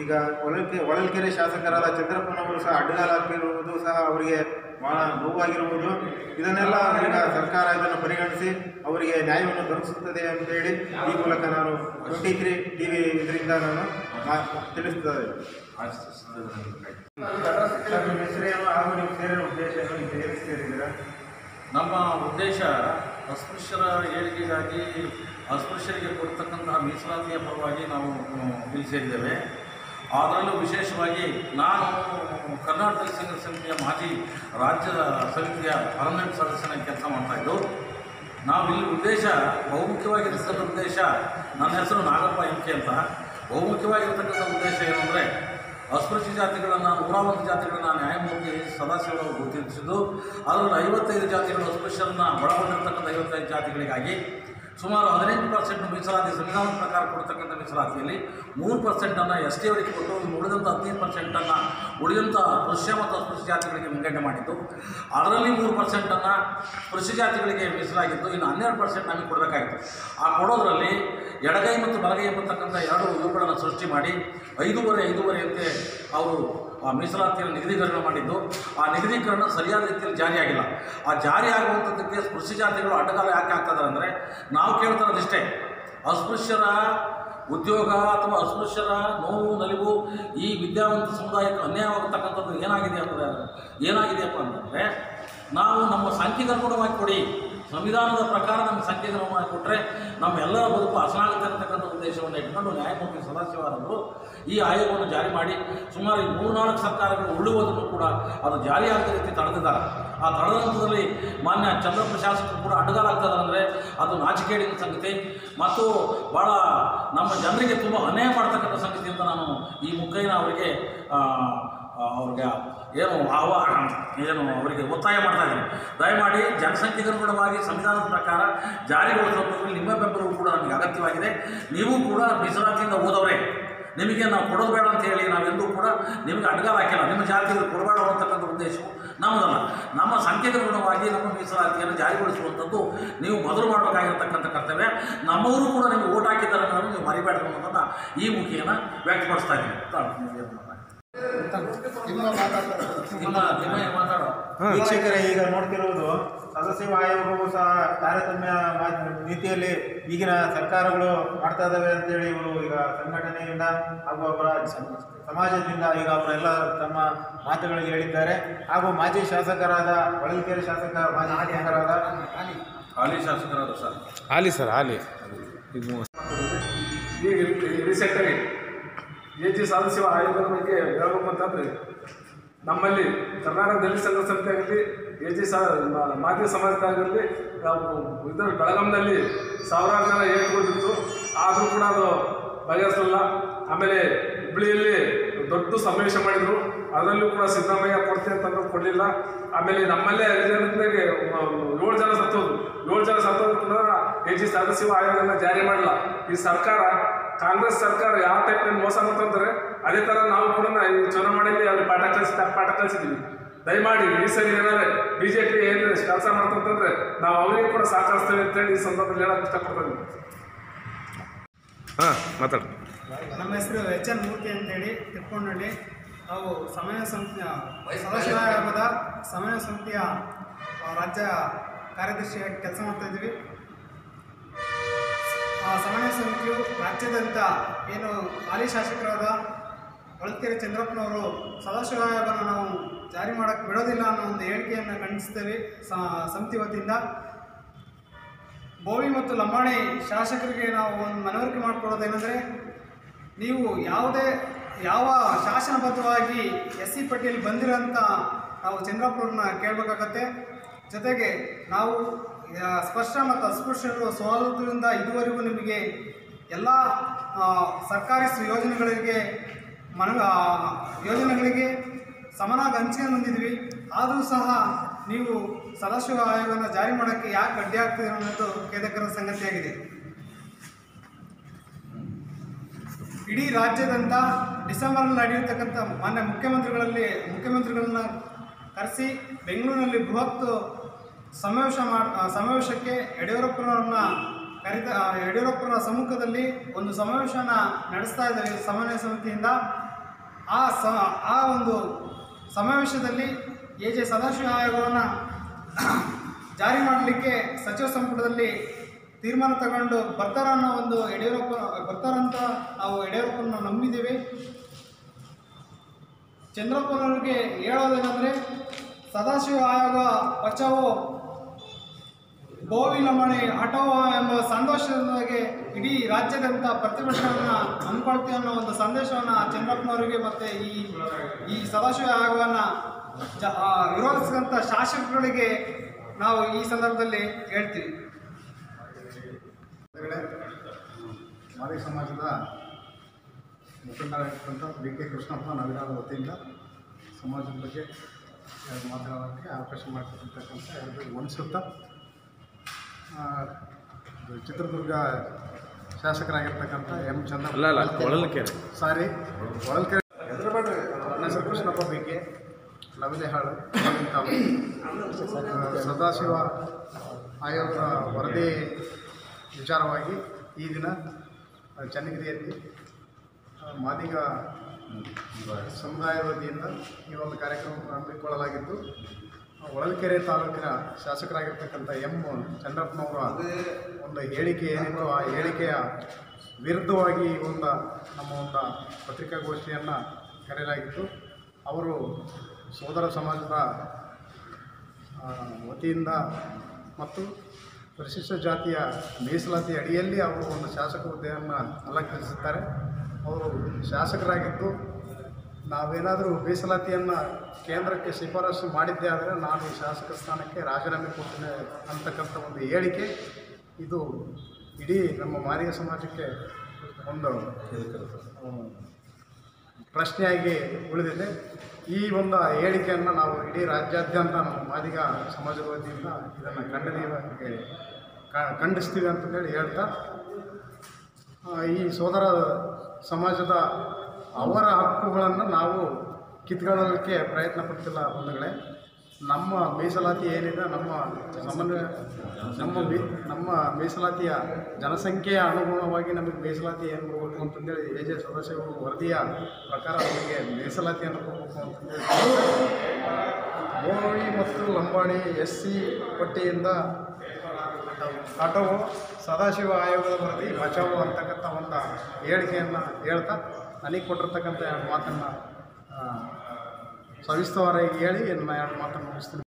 ಈಗ ಹೊಳಲ್ಕೆ ಹೊಳಲ್ಕೆರೆ ಶಾಸಕರಾದ ಚಂದ್ರಪ್ಪನವರು ಸಹ ಅಡ್ಡಗಾಲ ಹಾಕಿರುವುದು ಸಹ ಅವರಿಗೆ ಬಹಳ ನೋವಾಗಿರುವುದು ಇದನ್ನೆಲ್ಲ ಈಗ ಸರ್ಕಾರ ಇದನ್ನು ಪರಿಗಣಿಸಿ ಅವರಿಗೆ ನ್ಯಾಯವನ್ನು ದೊರಕಿಸುತ್ತದೆ ಅಂತೇಳಿ ಈ ಮೂಲಕ ನಾನು ಟ್ವೆಂಟಿ ತ್ರೀ ಟಿ ವಿ ಇದರಿಂದ ನಾನು ಮಾ- ತಿಳಿಸುತ್ತದೆ ಸರ್, ನಿಮ್ಮ ಹೆಸರೇನು ಹಾಗೂ ನೀವು ಸೇರಿದ ಉದ್ದೇಶ ಏನು ಇದು ಏನು ಸೇರಿದ್ದೀರಾ ನಮ್ಮ ಉದ್ದೇಶ ಅಸ್ಪೃಶ್ಯರ ಏಳಿಗೆಗಾಗಿ ಅಸ್ಪೃಶ್ಯರಿಗೆ ಕೊಡ್ತಕ್ಕಂತಹ ಮೀಸಲಾತಿಯ ಪರವಾಗಿ ನಾವು ಹ್ಮ್, ಇಲ್ಲಿ ಸೇರಿದ್ದೇವೆ ಅದರಲ್ಲೂ ವಿಶೇಷವಾಗಿ ನಾನು ಕರ್ನಾಟಕ ಸಂಘ ಸಮಿತಿಯ ಮಾಜಿ ರಾಜ್ಯದ ಸಮಿತಿಯ ಪರ್ಮನೆಂಟ್ ಸದಸ್ಯನಾಗಿ ಕೆಲಸ ಮಾಡ್ತಾಯಿದ್ದು ನಾವು ಇಲ್ಲಿ ಉದ್ದೇಶ ಬಹುಮುಖ್ಯವಾಗಿರ್ತಕ್ಕಂಥ ಉದ್ದೇಶ ನನ್ನ ಹೆಸರು ನಾಗಪ್ಪ ಎಂ ಕೆ ಅಂತ ಬಹುಮುಖ್ಯವಾಗಿರ್ತಕ್ಕಂಥ ಉದ್ದೇಶ ಏನು ಅಂದರೆ ಅಸ್ಪೃಶ್ಯ ಜಾತಿಗಳನ್ನು ನೂರ ಒಂದು ಜಾತಿಗಳನ್ನ ನ್ಯಾಯಮೂರ್ತಿ ಸದಾಶಿವರಾವ್ ಗುರುತಿಸಿದ್ದು ಅದರಲ್ಲಿ ಐವತ್ತೈದು ಜಾತಿಗಳು ಅಸ್ಪೃಶ್ಯರನ್ನ ಒಳಗೊಂಡಿರ್ತಕ್ಕಂಥ ಐವತ್ತೈದು ಜಾತಿಗಳಿಗಾಗಿ ಸುಮಾರು ಹದಿನೆಂಟು ಪರ್ಸೆಂಟ್ ಮೀಸಲಾತಿ ಸಂವಿಧಾನದ ಪ್ರಕಾರ ಕೊಡ್ತಕ್ಕಂಥ ಮೀಸಲಾತಿಯಲ್ಲಿ ಮೂರು ಪರ್ಸೆಂಟನ್ನು ಎಸ್ ಟಿ ಅವರಿಗೆ ಕೊಟ್ಟು ಇನ್ನು ಉಳಿದಂಥ ಹದಿನೈದು ಪರ್ಸೆಂಟನ್ನು ಉಳಿದಂಥ ಸ್ಪೃಶ್ಯ ಮತ್ತು ಅಸ್ಪೃಶ್ಯ ಜಾತಿಗಳಿಗೆ ವಿಂಗಡಣೆ ಮಾಡಿದ್ದು ಅದರಲ್ಲಿ ಮೂರು ಪರ್ಸೆಂಟನ್ನು ಸ್ಪೃಶ್ಯ ಜಾತಿಗಳಿಗೆ ಮೀಸಲಾಗಿತ್ತು ಇನ್ನು ಹನ್ನೆರಡು ಪರ್ಸೆಂಟ್ ನಮಗೆ ಕೊಡಬೇಕಾಗಿತ್ತು ಆ ಕೊಡೋದರಲ್ಲಿ ಎಡಗೈ ಮತ್ತು ಬಲಗೈ ಎಂಬತಕ್ಕಂಥ ಎರಡು ಇವುಗಳನ್ನು ಸೃಷ್ಟಿ ಮಾಡಿ ಐದೂವರೆ ಐದೂವರೆಯಂತೆ ಅವರು ಆ ಮೀಸಲಾತಿಯನ್ನು ನಿಗದೀಕರಣ ಮಾಡಿದ್ದು ಆ ನಿಗದೀಕರಣ ಸರಿಯಾದ ರೀತಿಯಲ್ಲಿ ಜಾರಿಯಾಗಿಲ್ಲ ಆ ಜಾರಿ ಆಗುವಂಥದ್ದಕ್ಕೆ ಸ್ಪೃಶ್ಯ ಜಾತಿಗಳು ಅಡ್ಡಗಾಲ ಯಾಕೆ ಆಗ್ತದೆ ಅಂದರೆ ನಾವು ಕೇಳ್ತಾರದಿಷ್ಟೇ ಅಸ್ಪೃಶ್ಯರ ಉದ್ಯೋಗ ಅಥವಾ ಅಸ್ಪೃಶ್ಯರ ನೋವು ನಲಿವು ಈ ವಿದ್ಯಾವಂತ ಸಮುದಾಯಕ್ಕೆ ಅನ್ಯಾಯವಾಗತಕ್ಕಂಥದ್ದು ಏನಾಗಿದೆ ಅಂದರೆ ಏನಾಗಿದೆಯಪ್ಪ ಅಂತಂದರೆ ನಾವು ನಮ್ಮ ಸಂಖ್ಯೆಗೆ ಅನುಗುಣವಾಗಿ ಕೊಡಿ ಸಂವಿಧಾನದ ಪ್ರಕಾರ ನಮಗೆ ಸಂಖ್ಯೆಗೆ ಅನುಗುಣವಾಗಿ ಕೊಟ್ಟರೆ ನಮ್ಮೆಲ್ಲರ ಬದುಕು ಹಸನಾಗುತ್ತೆ ಅಂತಕ್ಕಂಥ ಉದ್ದೇಶವನ್ನು ಇಟ್ಕೊಂಡು ನ್ಯಾಯಮೂರ್ತಿ ಸದಾಶಿವರವರು ಈ ಆಯೋಗವನ್ನು ಜಾರಿ ಮಾಡಿ ಸುಮಾರು ಈ ಮೂರ್ನಾಲ್ಕು ಸರ್ಕಾರಗಳು ಉಳ್ಳುವುದನ್ನು ಕೂಡ ಅದು ಜಾರಿಯಾಗದ ರೀತಿ ತಡೆದಿದ್ದಾರೆ ಆ ತಡೆದ ಹಂತದಲ್ಲಿ ಮಾನ್ಯ ಚಂದ್ರಪ್ಪ ಶಾಸಕರು ಕೂಡ ಅಡ್ಡಗಾಲಾಗ್ತದೆ ಅಂದರೆ ಅದು ನಾಚಿಕೇಡಿನ ಸಂಗತಿ ಮತ್ತು ಭಾಳ ನಮ್ಮ ಜನರಿಗೆ ತುಂಬ ಅನ್ಯಾಯ ಮಾಡ್ತಕ್ಕಂಥ ಸಂಗತಿ ಅಂತ ನಾನು ಈ ಮುಖೇನ ಅವರಿಗೆ ಆ, ಆ, ಅವ್ರಿಗೆ ಏನು ಆವ ಏನು ಅವರಿಗೆ ಒತ್ತಾಯ ಮಾಡ್ತಾ ಇದ್ದೀನಿ ದಯಮಾಡಿ ಜನಸಂಖ್ಯೆಗೆ ಅನುಗುಣವಾಗಿ ಸಂವಿಧಾನದ ಪ್ರಕಾರ ಜಾರಿಗೊಳಿಸುವ ನಿಮ್ಮ ಬೆಂಬಲವು ಕೂಡ ನಮಗೆ ಅಗತ್ಯವಾಗಿದೆ ನೀವು ಕೂಡ ಮೀಸಲಾತಿಯಿಂದ ಓದವರೇ ನಿಮಗೆ ನಾವು ಕೊಡೋದು ಬೇಡ ಅಂತ ಹೇಳಿ ನಾವೆಂದೂ ಕೂಡ ನಿಮಗೆ ಅಡ್ಗಾಲ ಹಾಕಿಲ್ಲ ನಿಮ್ಮ ಜಾತಿಗೆ ಕೊಡಬೇಡ ಅಂತಕ್ಕಂಥ ಉದ್ದೇಶವು ನಮ್ಮದಲ್ಲ ನಮ್ಮ ಸಂಖ್ಯೆಗೆ ಅನುಗುಣವಾಗಿ ನಮ್ಮ ಮೀಸಲಾತಿಯನ್ನು ಜಾರಿಗೊಳಿಸುವಂಥದ್ದು ನೀವು ಮೊದಲು ಮಾಡಬೇಕಾಗಿರ್ತಕ್ಕಂಥ ಕರ್ತವ್ಯ ನಮ್ಮವರು ಕೂಡ ನಿಮಗೆ ಓಟ್ ಹಾಕಿದ್ದಾರೆ ಅನ್ನೋದನ್ನು ನೀವು ಮರಿಬೇಡ ಅನ್ನೋದನ್ನು ಈ ಮುಖೇನ ವ್ಯಕ್ತಪಡಿಸ್ತಾ ಇದ್ದೀನಿ ನಿಮ್ಮ ನಿಮ್ಮ ಮಾತಾಡೋ ವೀಕ್ಷಕರೇ ಈಗ ನೋಡ್ತಿರುವುದು ಸದಸ್ಯ ಆಯೋಗವು ಸಹ ತಾರತಮ್ಯ ಮಾ- ನೀತಿಯಲ್ಲಿ ಈಗಿನ ಸರ್ಕಾರಗಳು ಮಾಡ್ತಾ ಇದ್ದಾವೆ ಅಂತೇಳಿ ಇವರು ಈಗ ಸಂಘಟನೆಯಿಂದ ಹಾಗೂ ಅವರ ಸಮ- ಸಮಾಜದಿಂದ ಈಗ ಅವರೆಲ್ಲ ತಮ್ಮ ಮಾತುಗಳಿಗೆ ಹೇಳಿದ್ದಾರೆ ಹಾಗೂ ಮಾಜಿ ಶಾಸಕರಾದ ಹೊಳಲ್ಕೆರೆ ಶಾಸಕ ಮಾಜಿ ಶಾಸಕರಾದ ಹಾಲಿ ಶಾಸಕರಾದ ಸರ್ ಹಾಲಿ ಸರ್ ಹಾಲಿ ಈಗ ರೀಸೆಂಟಾಗಿ ಎ ಜಿ ಸದಸ್ಯ ಆಯೋಗದ ಬಗ್ಗೆ ಹೇಳ್ಬೇಕು ಅಂತಂದರೆ ನಮ್ಮಲ್ಲಿ ಕರ್ನಾಟಕ ದಲಿತ ಸಂಘ ಸಮಿತಿ ಆಗಲಿ ಎ ಜಿ ಸ ಮ- ಮಾದಿಗ ಸಮಾಜದಾಗಲಿ ನಾವು ಇದರ ಬೆಳಗಾಂನಲ್ಲಿ ಸಾವಿರಾರು ಜನ ಏರ್ಕೊಂಡಿತ್ತು ಆದರೂ ಕೂಡ ಅದು ಬಗೆಹರಿಸಲಿಲ್ಲ ಆಮೇಲೆ ಹುಬ್ಬಳ್ಳಿಯಲ್ಲಿ ದೊಡ್ಡ ಸಮಾವೇಶ ಮಾಡಿದರು ಅದರಲ್ಲೂ ಕೂಡ ಸಿದ್ದರಾಮಯ್ಯ ಕೊಡ್ತೀನಿ ಅಂತಂದ್ರೆ ಕೊಡಲಿಲ್ಲ ಆಮೇಲೆ ನಮ್ಮಲ್ಲೇ ಜನತೆಗೆ ಏಳು ಜನ ಸತ್ತೋದು ಏಳು ಜನ ಸತ್ತೋದು ಕೂಡ ಎ ಜಿ ಸದಸ್ಯ ಆಯೋಗನ ಜಾರಿ ಮಾಡಲ್ಲ ಈ ಸರ್ಕಾರ ಕಾಂಗ್ರೆಸ್ ಸರ್ಕಾರ ಯಾವ ಟೈಪ್ ಮೋಸ ಮಾಡ್ತಂದ್ರೆ ಅದೇ ಥರ ನಾವು ಕೂಡ ಈ ಚುನಾವಣೆಯಲ್ಲಿ ಅವ್ರಿಗೆ ಪಾಠ ಕಲಿಸಿ ಪಾಠ ಕಲಿಸಿದ್ವಿ ದಯಮಾಡಿ ಈ ಸರಿ ಏನಾದ್ರೆ ಬಿ ಜೆ ಪಿ ಏನು ಕೆಲಸ ಮಾಡ್ತಂತಂದ್ರೆ ನಾವು ಅವರಿಗೆ ಕೂಡ ಸಹಕರಿಸ್ತೇವೆ ಅಂತೇಳಿ ಈ ಸಂದರ್ಭದಲ್ಲಿ ಹೇಳಕ್ಕೆ ಇಷ್ಟಪಡ್ತೀನಿ ಹಾಂ ಮಾತಾಡಿ ನಮ್ಮ ಹೆಸರು ಎಚ್ ಎನ್ ಮೂರ್ತಿ ಅಂತೇಳಿ ತಿಪ್ಪಣ್ಣಹಳ್ಳಿ ನಾವು ಸಮನ್ವಯ ಸಮಿತಿಯ ಸದಾಶಿವ ಆಯೋಗದ ಸಮನ್ವಯ ಸಮಿತಿಯ ಆ, ರಾಜ್ಯ ಕಾರ್ಯದರ್ಶಿಯಾಗಿ ಕೆಲಸ ಮಾಡ್ತಾ ಇದ್ದೀವಿ ಆ ಸಮನ್ವಯ ಸಮಿತಿಯು ರಾಜ್ಯಾದ್ಯಂತ ಏನು ಹಾಲಿ ಶಾಸಕರಾದ ಹೊಳಲ್ಕೆರೆ ಚಂದ್ರಪ್ಪನವರು ಸದಾಶಿವ ಆಯೋಗನ ನಾವು ಜಾರಿ ಮಾಡೋಕ್ಕೆ ಬಿಡೋದಿಲ್ಲ ಅನ್ನೋ ಒಂದು ಹೇಳಿಕೆಯನ್ನು ಖಂಡಿಸ್ತೇವೆ ಸ- ಸಮಿತಿ ವತಿಯಿಂದ ಬೋವಿ ಮತ್ತು ಲಂಬಾಣಿ ಶಾಸಕರಿಗೆ ನಾವು ಒಂದು ಮನವರಿಕೆ ಮಾಡಿಕೊಡೋದೇನೆಂದರೆ ನೀವು ಯಾವುದೇ ಯಾವ ಶಾಸನಬದ್ಧವಾಗಿ ಎಸ್ ಸಿ ಪಟ್ಟಿಯಲ್ಲಿ ಬಂದಿರೋಂಥ ನಾವು ಚಂದ್ರಪ್ಪವ್ರನ್ನ ಕೇಳಬೇಕಾಗತ್ತೆ ಜೊತೆಗೆ ನಾವು ಆ, ಸ್ಪಷ್ಟ ಮತ್ತು ಅಸ್ಪೃಶ್ಯರು ಸೋಲದಿಂದ ಇದುವರೆಗೂ ನಿಮಗೆ ಎಲ್ಲ ಆ, ಸರ್ಕಾರಿ ಸ- ಯೋಜನೆಗಳಿಗೆ ಮನ ಆ, ಯೋಜನೆಗಳಿಗೆ ಸಮನಾಗಿ ಹಂಚಿಕೊಂಡು ಬಂದಿದ್ವಿ ಆದರೂ ಸಹ ನೀವು ಸದಾಶಿವ ಆಯೋಗನ ಜಾರಿ ಮಾಡೋಕ್ಕೆ ಯಾಕೆ ಅಡ್ಡಿ ಆಗ್ತಿದೆ ಅನ್ನೋದು ಖೇದಕರ ಸಂಗತಿಯಾಗಿದೆ ಇಡೀ ರಾಜ್ಯದಂತ ಡಿಸೆಂಬರ್ನಲ್ಲಿ ನಡೆಯತಕ್ಕಂಥ ಮಾನ್ಯ ಮುಖ್ಯಮಂತ್ರಿಗಳಲ್ಲಿ ಮುಖ್ಯಮಂತ್ರಿಗಳನ್ನ ಕರೆಸಿ ಬೆಂಗಳೂರಿನಲ್ಲಿ ಬೃಹತ್ ಸಮಾವೇಶ ಮಾಡ ಆ, ಸಮಾವೇಶಕ್ಕೆ ಯಡಿಯೂರಪ್ಪನವ್ರನ್ನ ಕರೆದ ಆ, ಯಡಿಯೂರಪ್ಪನ ಸಮ್ಮುಖದಲ್ಲಿ ಒಂದು ಸಮಾವೇಶನ ನಡೆಸ್ತಾ ಇದ್ದೇವೆ ಸಮನ್ವಯ ಸಮಿತಿಯಿಂದ ಆ ಸ ಆ ಒಂದು ಸಮಾವೇಶದಲ್ಲಿ ಎ ಜೆ ಸದಾಶಿವ ಆಯೋಗವನ್ನು ಜಾರಿ ಮಾಡಲಿಕ್ಕೆ ಸಚಿವ ಸಂಪುಟದಲ್ಲಿ ತೀರ್ಮಾನ ತಗೊಂಡು ಬರ್ತಾರ ಅನ್ನೋ ಒಂದು ಯಡಿಯೂರಪ್ಪ ಬರ್ತಾರಂತ ನಾವು ಯಡಿಯೂರಪ್ಪನ ನಂಬಿದ್ದೀವಿ ಚಂದ್ರಪ್ಪನವ್ರಿಗೆ ಹೇಳೋದೇನೆಂದರೆ ಸದಾಶಿವ ಆಯೋಗ ಬಚಾವೋ ಗೋವಿ ನಮಣಿ ಹಠಾವೋ ಎಂಬ ಸಂದೇಶದೊಂದಿಗೆ ಇಡೀ ರಾಜ್ಯಾದ್ಯಂತ ಪ್ರತಿಭಟನೆಯನ್ನು ಹಮ್ಮಿಕೊಳ್ತೀವಿ ಅನ್ನೋ ಒಂದು ಸಂದೇಶವನ್ನು ಚಂದ್ರಪ್ಪನವರಿಗೆ ಮತ್ತು ಈ ಈ ಸದಾಶಿವ ಆಯೋಗವನ್ನು ಜ ಆ, ವಿರೋಧಿಸಿದಂಥ ಶಾಸಕರುಗಳಿಗೆ ನಾವು ಈ ಸಂದರ್ಭದಲ್ಲಿ ಹೇಳ್ತೀವಿ ವೇಳೆ ಮಾದಿಗ ಸಮಾಜದ ಮುಖಂಡರಾಗಿರ್ತಕ್ಕಂಥ ಬಿ ಕೆ ಕೃಷ್ಣಪ್ಪ ನವೀನಾದ ವತಿಯಿಂದ ಸಮಾಜದ ಬಗ್ಗೆ ಎರಡು ಮಾತನಾಡೋಕ್ಕೆ ಅವಕಾಶ ಮಾಡಿಕೊಟ್ಟಿರ್ತಕ್ಕಂಥ ಎಲ್ಲರಿಗೂ ವಂದಿಸುತ್ತಾ ಆ, ಇದು ಚಿತ್ರದುರ್ಗ ಶಾಸಕರಾಗಿರ್ತಕ್ಕಂಥ ಎಂ ಚಂದ್ರ ಸಾರಿ ಹೊಳಲ್ಕೆರೆ ನನ್ನ ಹೆಸರು ಕೃಷ್ಣಪ್ಪ ಬಿ ಕೆ ಲವಿಲೆಹಾಳು ತಾಲೂಕು ಸದಾಶಿವ ಆಯೋಗದ ವರದಿ ವಿಚಾರವಾಗಿ ಈ ದಿನ ಆ, ಚನ್ನಗಿರಿಯಲ್ಲಿ ಆ, ಮಾದಿಗ ಸಮುದಾಯ ವತಿಯಿಂದ ಈ ಒಂದು ಕಾರ್ಯಕ್ರಮ ಹಮ್ಮಿಕೊಳ್ಳಲಾಗಿದ್ದು ಆ, ಹೊಳಲ್ಕೆರೆ ತಾಲೂಕಿನ ಶಾಸಕರಾಗಿರ್ತಕ್ಕಂಥ ಎಂ ಚಂದ್ರಪ್ಪನವರ ಒಂದು ಹೇಳಿಕೆ ಏನಿತ್ತು ಆ ಹೇಳಿಕೆಯ ವಿರುದ್ಧವಾಗಿ ಈ ಒಂದು ನಮ್ಮ ಒಂದು ಪತ್ರಿಕಾಗೋಷ್ಠಿಯನ್ನು ಕರೆಯಲಾಗಿತ್ತು ಅವರು ಸೋದರ ಸಮಾಜದ ಆ, ವತಿಯಿಂದ ಮತ್ತು ಪರಿಶಿಷ್ಟ ಜಾತಿಯ ಮೀಸಲಾತಿ ಅಡಿಯಲ್ಲಿ ಅವರು ಒಂದು ಶಾಸಕ ಹುದ್ದೆಯನ್ನು ಅಲಂಕರಿಸುತ್ತಾರೆ ಅವರು ಶಾಸಕರಾಗಿದ್ದು ನಾವೇನಾದರೂ ಮೀಸಲಾತಿಯನ್ನು ಕೇಂದ್ರಕ್ಕೆ ಶಿಫಾರಸು ಮಾಡಿದ್ದೇ ಆದರೆ ನಾನು ಈ ಶಾಸಕ ಸ್ಥಾನಕ್ಕೆ ರಾಜೀನಾಮೆ ಕೊಡ್ತೇನೆ ಅಂತಕ್ಕಂಥ ಒಂದು ಹೇಳಿಕೆ ಇದು ಇಡೀ ನಮ್ಮ ಮಾದಿಗ ಸಮಾಜಕ್ಕೆ ಒಂದು ಆ, ಪ್ರಶ್ನೆಯಾಗಿ ಉಳಿದಿದೆ ಈ ಒಂದು ಹೇಳಿಕೆಯನ್ನು ನಾವು ಇಡೀ ರಾಜ್ಯಾದ್ಯಂತ ನಮ್ಮ ಮಾದಿಗ ಸಮಾಜದ ವತಿಯಿಂದ ಇದನ್ನು ಖಂಡನೀಯವಾಗಿ ಕ- ಖಂಡಿಸ್ತೀವಿ ಅಂತ ಹೇಳಿ ಹೇಳ್ತಾ ಆ, ಈ ಸೋದರ ಸಮಾಜದ ಅವರ ಹಕ್ಕುಗಳನ್ನು ನಾವು ಕಿತ್ಕೊಳ್ಳಲಿಕ್ಕೆ ಪ್ರಯತ್ನ ಪಡ್ತಿಲ್ಲ ಬಂಧುಗಳೇ ನಮ್ಮ ಮೀಸಲಾತಿ ಏನಿದೆ ನಮ್ಮ ಸಮನ್ವಯ ನಮ್ಮ ಮೀ ನಮ್ಮ ಮೀಸಲಾತಿಯ ಜನಸಂಖ್ಯೆಯ ಅನುಗುಣವಾಗಿ ನಮಗೆ ಮೀಸಲಾತಿ ಏನು ಕೊಡಬೇಕು ಅಂತಂದೇಳಿ ಎ ಜೆ ಸದಸ್ಯರು ವರದಿಯ ಪ್ರಕಾರ ನಮಗೆ ಮೀಸಲಾತಿಯನ್ನು ಕೊಡಬೇಕು ಅಂತಂದೇಳಿ ಗೋವಿ ಮತ್ತು ಲಂಬಾಣಿ ಎಸ್ ಸಿ ಪಟ್ಟಿಯಿಂದ ಆಟೋವು ಸದಾಶಿವ ಆಯೋಗದ ವರದಿ ಬಚಾವು ಅಂತಕ್ಕಂಥ ಒಂದು ಹೇಳಿಕೆಯನ್ನು ಹೇಳ್ತಾ ನನಗೆ ಕೊಟ್ಟಿರ್ತಕ್ಕಂಥ ಎರಡು ಮಾತನ್ನು ಆ, ಸವಿಸ್ತರವಾಗಿ ಹೇಳಿ ನನ್ನ ಎರಡು ಮಾತನ್ನು ಮುಗಿಸ್ತೀನಿ